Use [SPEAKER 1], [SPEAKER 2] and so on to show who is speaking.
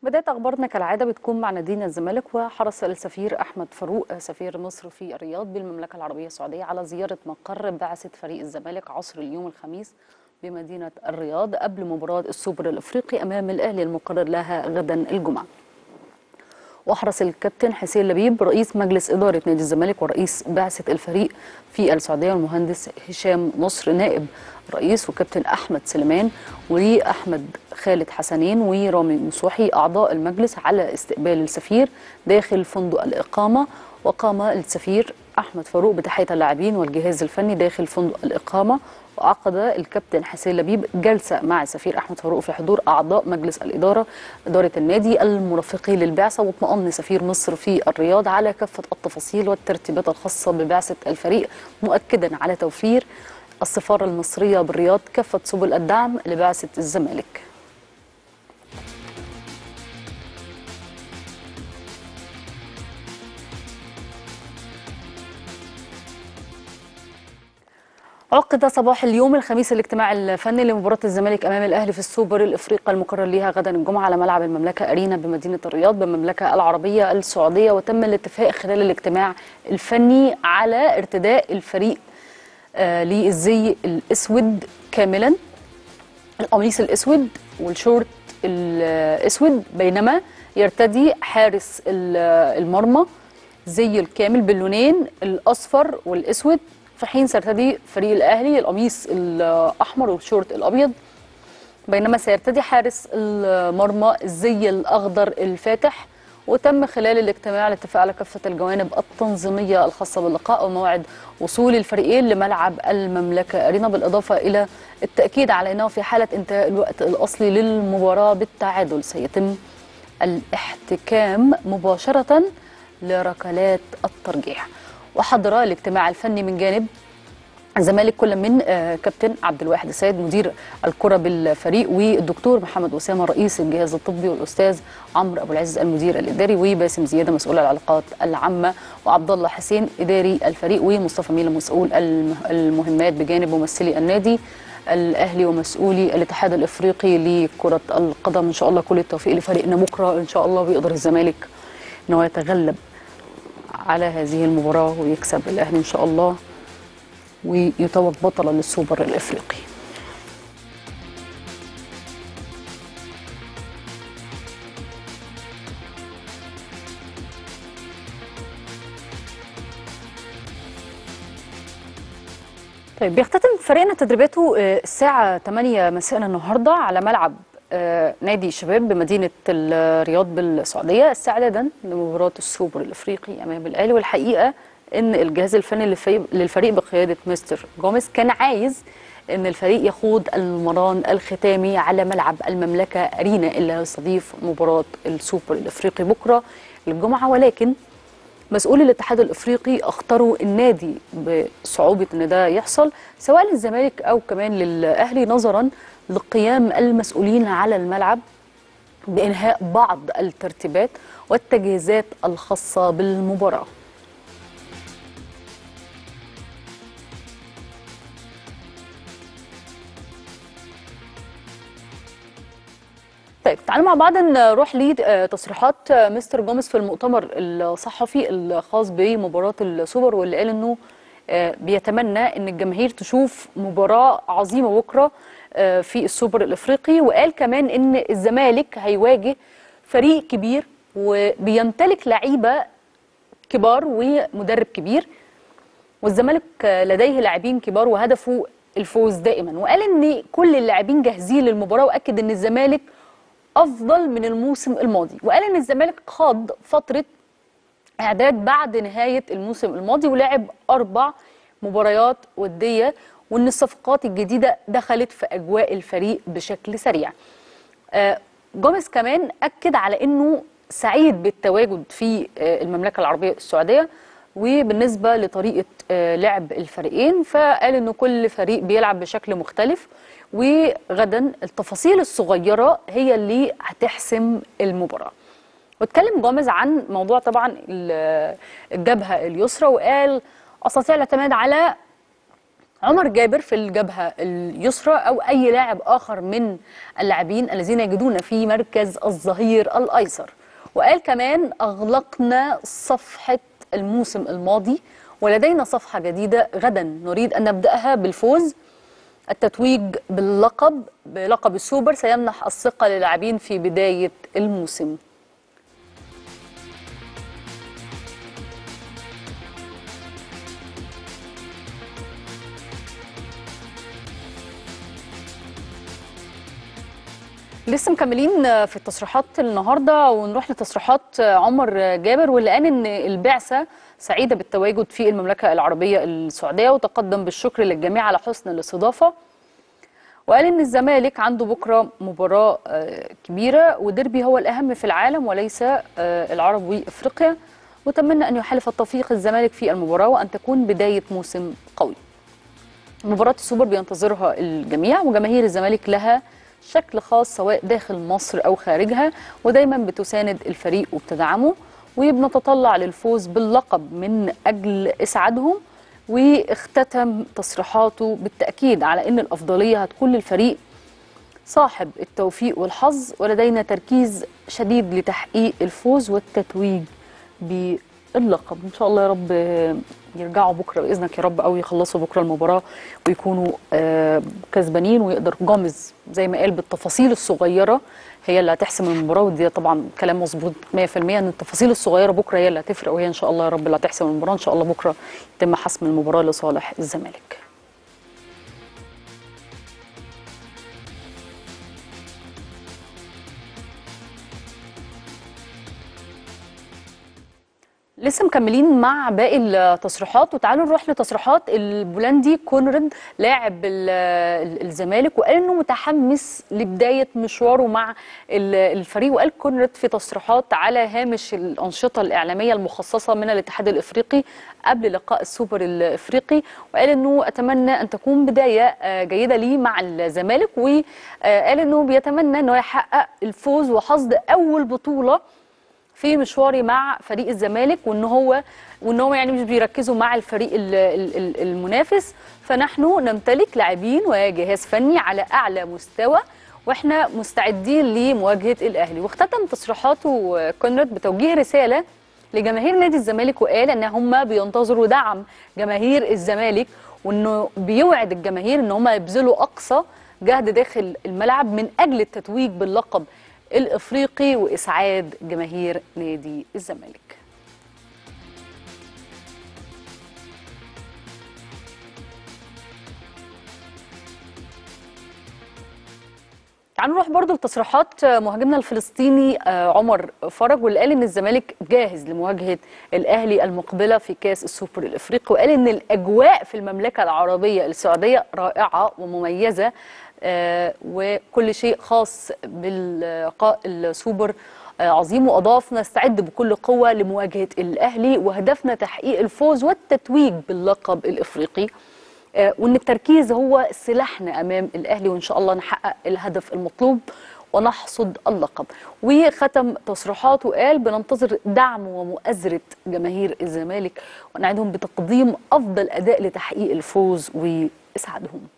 [SPEAKER 1] بداية أخبارنا كالعادة بتكون مع نادين الزمالك وحرص السفير أحمد فاروق سفير مصر في الرياض بالمملكة العربية السعودية على زيارة مقر بعثة فريق الزمالك عصر اليوم الخميس بمدينة الرياض قبل مباراة السوبر الأفريقي أمام الأهلي المقرر لها غدا الجمعة وأحرص الكابتن حسين لبيب رئيس مجلس إدارة نادي الزمالك ورئيس بعثة الفريق في السعودية والمهندس هشام نصر نائب رئيس وكابتن أحمد سليمان وأحمد خالد حسنين ورامي مسوحي أعضاء المجلس على استقبال السفير داخل فندق الإقامة وقام السفير أحمد فاروق بتحية اللاعبين والجهاز الفني داخل فندق الإقامة وعقد الكابتن حسين لبيب جلسة مع السفير أحمد فاروق في حضور أعضاء مجلس الإدارة إدارة النادي المرافقين للبعثة واطمأن سفير مصر في الرياض على كافة التفاصيل والترتيبات الخاصة ببعثة الفريق مؤكدا على توفير السفارة المصرية بالرياض كافة سبل الدعم لبعثة الزمالك عقد صباح اليوم الخميس الاجتماع الفني لمباراة الزمالك أمام الأهلي في السوبر الإفريقي المقرر ليها غدا الجمعة على ملعب المملكة أرينا بمدينة الرياض بالمملكة العربية السعودية وتم الاتفاق خلال الاجتماع الفني على ارتداء الفريق آه للزي الأسود كاملا القميص الأسود والشورت الأسود بينما يرتدي حارس المرمى زي الكامل باللونين الأصفر والأسود في حين سيرتدي فريق الاهلي القميص الاحمر والشورت الابيض بينما سيرتدي حارس المرمى الزي الاخضر الفاتح وتم خلال الاجتماع الاتفاق على كافه الجوانب التنظيميه الخاصه باللقاء وموعد وصول الفريقين لملعب المملكه ارينا بالاضافه الى التاكيد على انه في حاله انتهاء الوقت الاصلي للمباراه بالتعادل سيتم الاحتكام مباشره لركلات الترجيح وحضر الاجتماع الفني من جانب الزمالك كل من كابتن عبد الواحد السيد مدير الكره بالفريق والدكتور محمد اسامه رئيس الجهاز الطبي والاستاذ عمرو ابو العز المدير الاداري وباسم زياده مسؤول العلاقات العامه وعبد الله حسين اداري الفريق ومصطفى ميلا مسؤول المهمات بجانب ممثلي النادي الاهلي ومسؤولي الاتحاد الافريقي لكره القدم ان شاء الله كل التوفيق لفريقنا بكره ان شاء الله ويقدر الزمالك ان هو يتغلب على هذه المباراة ويكسب الأهلي إن شاء الله ويتوج بطلا للسوبر الإفريقي طيب بيختتم فريقنا تدريباته الساعة 8 مساء النهاردة على ملعب نادي الشباب بمدينة الرياض بالسعودية استعدادا لمباراة السوبر الافريقي امام الاهلي والحقيقة ان الجهاز الفني للفريق بقيادة مستر جوميز كان عايز ان الفريق يخوض المران الختامي على ملعب المملكة ارينا اللي هيستضيف مباراة السوبر الافريقي بكرة الجمعة ولكن مسؤول الاتحاد الافريقي اختاروا النادي بصعوبة ان ده يحصل سواء للزمالك او كمان للاهلي نظرا لقيام المسؤولين على الملعب بإنهاء بعض الترتيبات والتجهيزات الخاصة بالمباراة طيب تعالوا مع بعض نروح لتصريحات مستر جوميز في المؤتمر الصحفي الخاص بمباراة السوبر واللي قال انه بيتمنى ان الجماهير تشوف مباراة عظيمة بكرة في السوبر الافريقي وقال كمان ان الزمالك هيواجه فريق كبير وبيمتلك لعيبه كبار ومدرب كبير والزمالك لديه لاعبين كبار وهدفه الفوز دائما وقال ان كل اللاعبين جاهزين للمباراه واكد ان الزمالك افضل من الموسم الماضي وقال ان الزمالك خاض فتره اعداد بعد نهايه الموسم الماضي ولعب اربع مباريات وديه وان الصفقات الجديده دخلت في اجواء الفريق بشكل سريع. جوميز كمان اكد على انه سعيد بالتواجد في المملكه العربيه السعوديه وبالنسبه لطريقه لعب الفريقين فقال انه كل فريق بيلعب بشكل مختلف وغدا التفاصيل الصغيره هي اللي هتحسم المباراه. واتكلم جوميز عن موضوع طبعا الجبهه اليسرى وقال استطيع الاعتماد على عمر جابر في الجبهة اليسرى أو أي لاعب آخر من اللاعبين الذين يجدون في مركز الظهير الأيسر وقال كمان أغلقنا صفحة الموسم الماضي ولدينا صفحة جديدة غدا نريد أن نبدأها بالفوز التتويج باللقب بلقب السوبر سيمنح الثقة للاعبين في بداية الموسم لسه مكملين في التصريحات النهارده ونروح لتصريحات عمر جابر واللي قال ان البعثه سعيده بالتواجد في المملكه العربيه السعوديه وتقدم بالشكر للجميع على حسن الاستضافه وقال ان الزمالك عنده بكره مباراه كبيره وديربي هو الاهم في العالم وليس العرب وافريقيا وتمنى ان يحالف التوفيق الزمالك في المباراه وان تكون بدايه موسم قوي. مباراه السوبر بينتظرها الجميع وجماهير الزمالك لها شكل خاص سواء داخل مصر او خارجها ودايما بتساند الفريق وبتدعمه وبنتطلع للفوز باللقب من اجل اسعادهم واختتم تصريحاته بالتاكيد على ان الافضليه هتكون للفريق صاحب التوفيق والحظ ولدينا تركيز شديد لتحقيق الفوز والتتويج باللقب ان شاء الله يا رب يرجعوا بكره باذنك يا رب او يخلصوا بكره المباراه ويكونوا كسبانين ويقدر جامز زي ما قال بالتفاصيل الصغيره هي اللي هتحسم المباراه ودي طبعا كلام مظبوط 100% ان التفاصيل الصغيره بكره هي اللي هتفرق وهي ان شاء الله يا رب اللي هتحسم المباراه ان شاء الله بكره يتم حسم المباراه لصالح الزمالك لسه مكملين مع باقي التصريحات وتعالوا نروح لتصريحات البولندي كونراد لاعب الزمالك وقال انه متحمس لبدايه مشواره مع الفريق وقال كونراد في تصريحات على هامش الانشطه الاعلاميه المخصصه من الاتحاد الافريقي قبل لقاء السوبر الافريقي وقال انه اتمنى ان تكون بدايه جيده لي مع الزمالك وقال انه بيتمنى انه يحقق الفوز وحصد اول بطوله في مشواري مع فريق الزمالك وان هو وان هو يعني مش بيركزوا مع الفريق المنافس فنحن نمتلك لاعبين وجهاز فني على اعلى مستوى واحنا مستعدين لمواجهه الاهلي واختتم تصريحاته كونراد بتوجيه رساله لجماهير نادي الزمالك وقال ان هم بينتظروا دعم جماهير الزمالك وانه بيوعد الجماهير ان هم يبذلوا اقصى جهد داخل الملعب من اجل التتويج باللقب الافريقي واسعاد جماهير نادي الزمالك تعالوا نروح برضو لتصريحات مهاجمنا الفلسطيني عمر فرج واللي قال ان الزمالك جاهز لمواجهه الاهلي المقبله في كاس السوبر الافريقي وقال ان الاجواء في المملكه العربيه السعوديه رائعه ومميزه آه وكل شيء خاص باللقاء السوبر آه عظيم واضاف نستعد بكل قوه لمواجهه الاهلي وهدفنا تحقيق الفوز والتتويج باللقب الافريقي آه وان التركيز هو سلاحنا امام الاهلي وان شاء الله نحقق الهدف المطلوب ونحصد اللقب وختم تصريحاته وقال بننتظر دعم ومؤازره جماهير الزمالك ونعدهم بتقديم افضل اداء لتحقيق الفوز واسعادهم